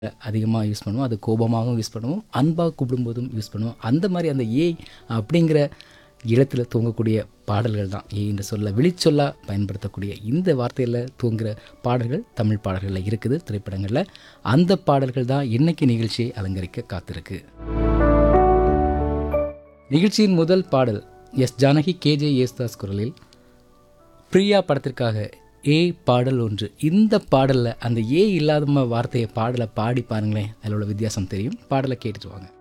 அதிகமாக யூஸ் பண்ணுவோம் அது கோபமாகவும் யூஸ் பண்ணுவோம் அன்பாக கூப்பிடும்போதும் யூஸ் பண்ணுவோம் அந்த மாதிரி அந்த ஏய் அப்படிங்கிற இடத்துல தூங்கக்கூடிய பாடல்கள் தான் ஏய் என்ற சொல்ல விழிச்சொல்லா பயன்படுத்தக்கூடிய இந்த வார்த்தையில் தூங்குகிற பாடல்கள் தமிழ் பாடல்களில் இருக்குது திரைப்படங்களில் அந்த பாடல்கள் தான் இன்னைக்கு நிகழ்ச்சியை அலங்கரிக்க காத்திருக்கு நிகழ்ச்சியின் முதல் பாடல் எஸ் ஜானகி கேஜே யேசுதாஸ் குரலில் பிரியா படத்திற்காக ஏ பாடல் ஒன்று இந்த பாடலில் அந்த ஏ இல்லாத வார்த்தையை பாடலை பாடி பாருங்களேன் அதில் உள்ள வித்தியாசம் தெரியும் பாடலை கேட்டுட்டு வாங்க